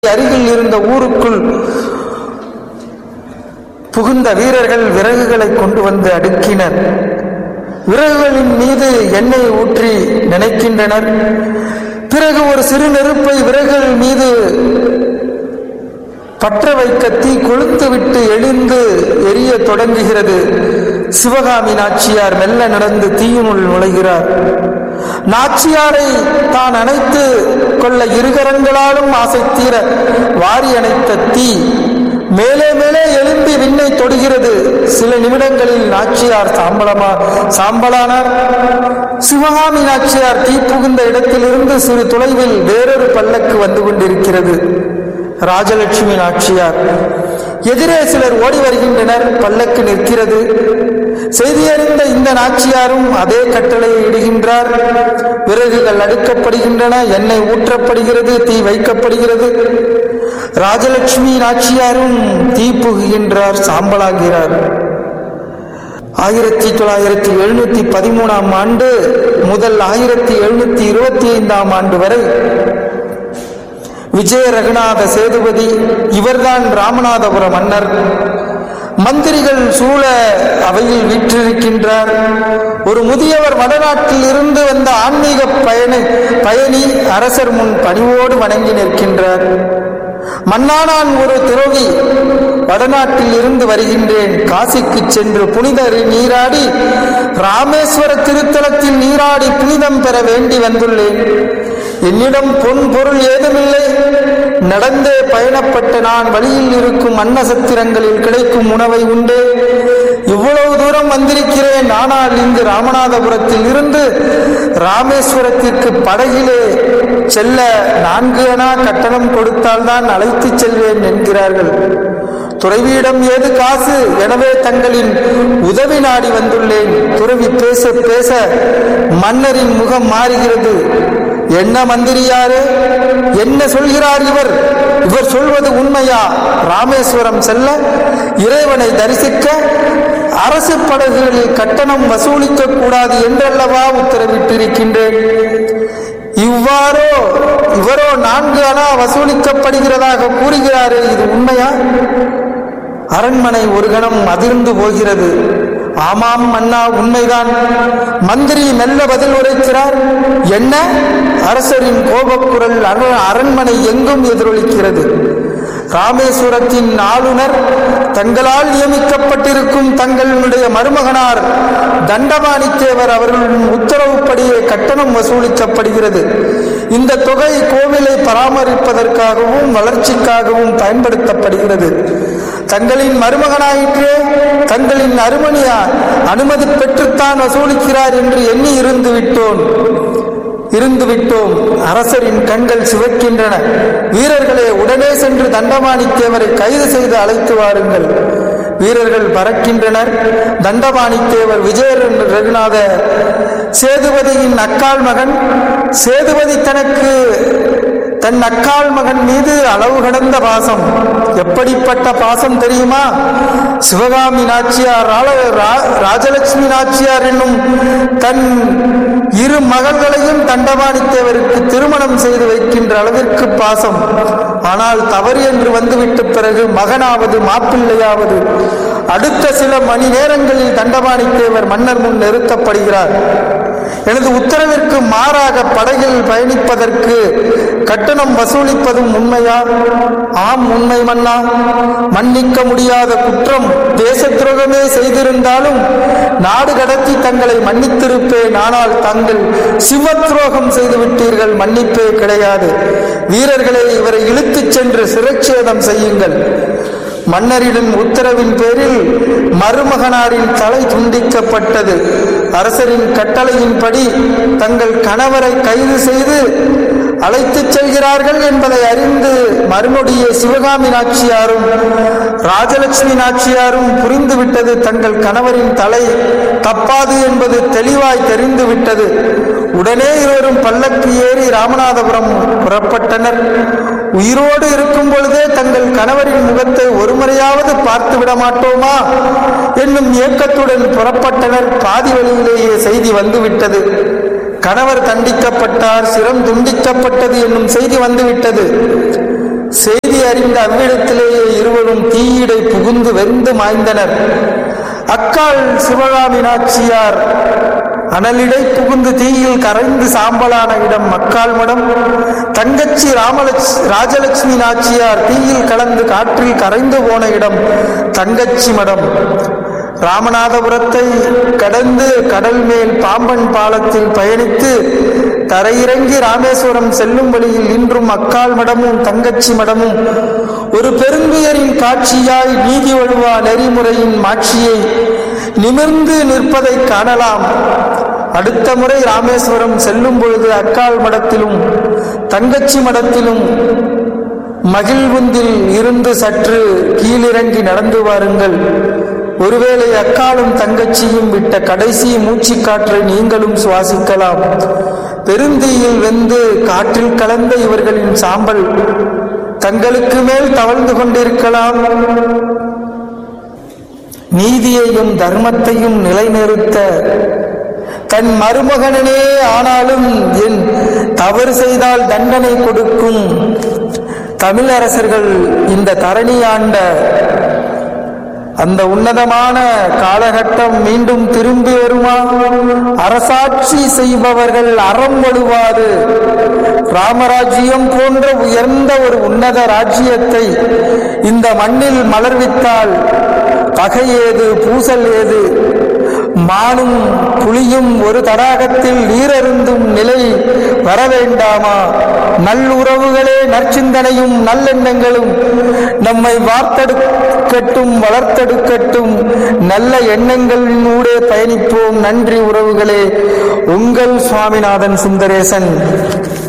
அருகில் இருந்த ஊருக்குள் புகுந்த வீரர்கள் விறகுகளை கொண்டு வந்து அடுக்கினர் விறகுகளின் மீது எண்ணெய் ஊற்றி நினைக்கின்றனர் பிறகு ஒரு சிறு நெருப்பை விறகுகள் மீது பற்ற வைக்க தீ கொழுத்து விட்டு எழுந்து எரிய தொடங்குகிறது சிவகாமி நாச்சியார் மெல்ல நடந்து தீயினுள் நுழைகிறார் நாச்சியாரை தான் அணைத்து கொள்ள இருகரங்களாலும் ஆசை தீர வாரி அணைத்த தீ மேலே மேலே எழும்பி விண்ணை தொடுகிறது சில நிமிடங்களில் நாச்சியார் சாம்பலமா சாம்பலானார் சிவகாமி நாச்சியார் தீ புகுந்த இடத்திலிருந்து சிறு தொலைவில் வேறொரு பல்லக்கு வந்து கொண்டிருக்கிறது ராஜலட்சுமி நாச்சியார் எதிரே சிலர் ஓடி வருகின்றனர் பல்லக்கு நிற்கிறது செய்தியறிந்த இந்த நாச்சியாரும் அதே கட்டளையை இடுகின்றார் விறகுகள் அடுக்கப்படுகின்றன எண்ணெய் ஊற்றப்படுகிறது தீ வைக்கப்படுகிறது ராஜலட்சுமி நாச்சியாரும் தீ புகுகின்றார் சாம்பலாகிறார் ஆயிரத்தி தொள்ளாயிரத்தி எழுநூத்தி பதிமூணாம் ஆண்டு முதல் ஆயிரத்தி எழுநூத்தி இருபத்தி ஐந்தாம் ஆண்டு வரை விஜய ரகுநாத சேதுபதி இவர்தான் ராமநாதபுர மன்னர் மந்திரிகள் சூழ அவையில் வீற்றிருக்கின்றார் ஒரு முதியவர் வடநாட்டில் இருந்து வந்த ஆன்மீக பயணி பயணி அரசர் முன் பணிவோடு வணங்கி நிற்கின்றார் மன்னா நான் ஒரு துறவி வடநாட்டில் இருந்து வருகின்றேன் காசிக்கு சென்று புனித நீராடி ராமேஸ்வர திருத்தலத்தில் நீராடி புனிதம் பெற வேண்டி வந்துள்ளேன் என்னிடம் பொன் பொருள் ஏதுமில்லை நடந்தே பயணப்பட்ட நான் வழியில் இருக்கும் அன்னசத்திரங்களில் கிடைக்கும் உணவை உண்டு இவ்வளவு தூரம் வந்திருக்கிறேன் ஆனால் இங்கு ராமநாதபுரத்தில் இருந்து ராமேஸ்வரத்திற்கு படகிலே செல்ல நான்கு அணா கட்டணம் கொடுத்தால்தான் அழைத்துச் செல்வேன் என்கிறார்கள் துறவியிடம் ஏது காசு எனவே தங்களின் உதவி நாடி வந்துள்ளேன் துறவி பேச பேச மன்னரின் முகம் மாறுகிறது என்ன மந்திரியாரு என்ன சொல்கிறார் இவர் இவர் சொல்வது உண்மையா ராமேஸ்வரம் செல்ல இறைவனை தரிசிக்க அரசு படகுகளில் கட்டணம் வசூலிக்க கூடாது என்றல்லவா உத்தரவிட்டிருக்கின்றேன் இவ்வாறோ இவரோ நான்கு அணா வசூலிக்கப்படுகிறதாக கூறுகிறாரே இது உண்மையா அரண்மனை ஒரு கணம் அதிர்ந்து போகிறது ஆமாம் மன்னா உண்மைதான் மந்திரி மெல்ல பதில் உரைக்கிறார் என்ன அரசரின் கோபக்குரல் அர- அரண்மனை எங்கும் எதிரொலிக்கிறது ராமேஸ்வரத்தின் ஆளுநர் தங்களால் நியமிக்கப்பட்டிருக்கும் தங்களுடைய மருமகனார் தண்டபாணித்தேவர் அவர்களின் உத்தரவுப்படியே கட்டணம் வசூலிக்கப்படுகிறது இந்த தொகை கோவிலை பராமரிப்பதற்காகவும் வளர்ச்சிக்காகவும் பயன்படுத்தப்படுகிறது தங்களின் மருமகனாயிற்றே தங்களின் அருமணியா அனுமதி பெற்றுத்தான் வசூலிக்கிறார் என்று எண்ணி இருந்து விட்டோன் இருந்து விட்டோம் அரசரின் கண்கள் சிவக்கின்றன வீரர்களே உடனே சென்று தண்டமாணித்தேவரை கைது செய்து அழைத்து வாருங்கள் வீரர்கள் பறக்கின்றனர் தண்டபாணித்தேவர் விஜய ரகுநாத சேதுபதியின் அக்கால் மகன் சேதுபதி தனக்கு தன் அக்கால் மகன் மீது அளவு கடந்த பாசம் எப்படிப்பட்ட பாசம் தெரியுமா சிவகாமி நாச்சியார் ரால- ரா- ராஜலட்சுமி நாச்சியார் என்னும் தன் இரு மகள்களையும் தண்டபாணித்தேவருக்கு திருமணம் செய்து வைக்கின்ற அளவிற்கு பாசம் ஆனால் தவறு என்று வந்துவிட்ட பிறகு மகனாவது மாப்பிள்ளையாவது அடுத்த சில மணி நேரங்களில் தண்டபாணித்தேவர் மன்னர் முன் நிறுத்தப்படுகிறார் எனது உத்தரவிற்கு மாறாக படகில் பயணிப்பதற்கு கட்டணம் வசூலிப்பதும் உண்மையா ஆம் உண்மை மன்னா மன்னிக்க முடியாத குற்றம் தேச துரோகமே செய்திருந்தாலும் நாடு கடத்தி தங்களை மன்னித்திருப்பேன் ஆனால் தங்கள் சிவ துரோகம் செய்து விட்டீர்கள் மன்னிப்பே கிடையாது வீரர்களே இவரை இழுத்துச் சென்று சிரச்சேதம் செய்யுங்கள் மன்னரின் உத்தரவின் பேரில் மருமகனாரின் தலை துண்டிக்கப்பட்டது அரசரின் கட்டளையின்படி தங்கள் கணவரை கைது செய்து அழைத்துச் செல்கிறார்கள் என்பதை அறிந்து மறுநொடியே சிவகாமி நாச்சியாரும் ராஜலட்சுமி நாச்சியாரும் புரிந்துவிட்டது தங்கள் கணவரின் தலை தப்பாது என்பது தெளிவாய் தெரிந்துவிட்டது உடனே இருவரும் பல்லக்கு ஏறி ராமநாதபுரம் புறப்பட்டனர் உயிரோடு இருக்கும் பொழுதே தங்கள் கணவரின் முகத்தை ஒரு முறையாவது பார்த்து விட மாட்டோமா என்னும் ஏக்கத்துடன் புறப்பட்டனர் பாதி வழியிலேயே செய்தி வந்துவிட்டது கணவர் தண்டிக்கப்பட்டார் சிரம் துண்டிக்கப்பட்டது என்னும் செய்தி வந்துவிட்டது செய்தி அறிந்த அவ்விடத்திலேயே இருவரும் தீயிடை புகுந்து வெந்து மாய்ந்தனர் அக்காள் சிவகாமி நாச்சியார் அனலிடை புகுந்து தீயில் கரைந்து சாம்பலான இடம் மக்கால் மடம் தங்கச்சி ராமலட்ச ராஜலட்சுமி நாச்சியார் தீயில் கலந்து காற்றில் கரைந்து போன இடம் தங்கச்சி மடம் ராமநாதபுரத்தை கடந்து கடல் மேல் பாம்பன் பாலத்தில் பயணித்து தரையிறங்கி ராமேஸ்வரம் செல்லும் வழியில் இன்றும் அக்கால் மடமும் தங்கச்சி மடமும் ஒரு பெருந்துயரின் காட்சியாய் நீதி வழுவா நெறிமுறையின் மாட்சியை நிமிர்ந்து நிற்பதை காணலாம் அடுத்த முறை ராமேஸ்வரம் செல்லும் பொழுது அக்கால் மடத்திலும் தங்கச்சி மடத்திலும் மகிழ்வுந்தில் இருந்து சற்று கீழிறங்கி நடந்து வாருங்கள் ஒருவேளை அக்காலும் தங்கச்சியும் விட்ட கடைசி மூச்சுக் காற்றை நீங்களும் சுவாசிக்கலாம் பெருந்தீயில் வெந்து காற்றில் கலந்த இவர்களின் சாம்பல் தங்களுக்கு மேல் தவழ்ந்து கொண்டிருக்கலாம் நீதியையும் தர்மத்தையும் நிலைநிறுத்த தன் மருமகனே ஆனாலும் என் தவறு செய்தால் தண்டனை கொடுக்கும் தமிழரசர்கள் இந்த தரணி ஆண்ட அந்த உன்னதமான காலகட்டம் மீண்டும் திரும்பி வருமா அரசாட்சி செய்பவர்கள் அறம் வழுவாது ராமராஜ்யம் போன்ற உயர்ந்த ஒரு உன்னத ராஜ்யத்தை இந்த மண்ணில் மலர்வித்தால் பகை ஏது பூசல் ஏது மானும் புலியும் ஒரு தடாகத்தில் நீரருந்தும் நிலை வர வேண்டாமா நல்லுறவுகளே நற்சிந்தனையும் நல்லெண்ணங்களும் நம்மை வார்த்தெடுக்கட்டும் வளர்த்தெடுக்கட்டும் நல்ல எண்ணங்களினூடே பயணிப்போம் நன்றி உறவுகளே உங்கள் சுவாமிநாதன் சுந்தரேசன்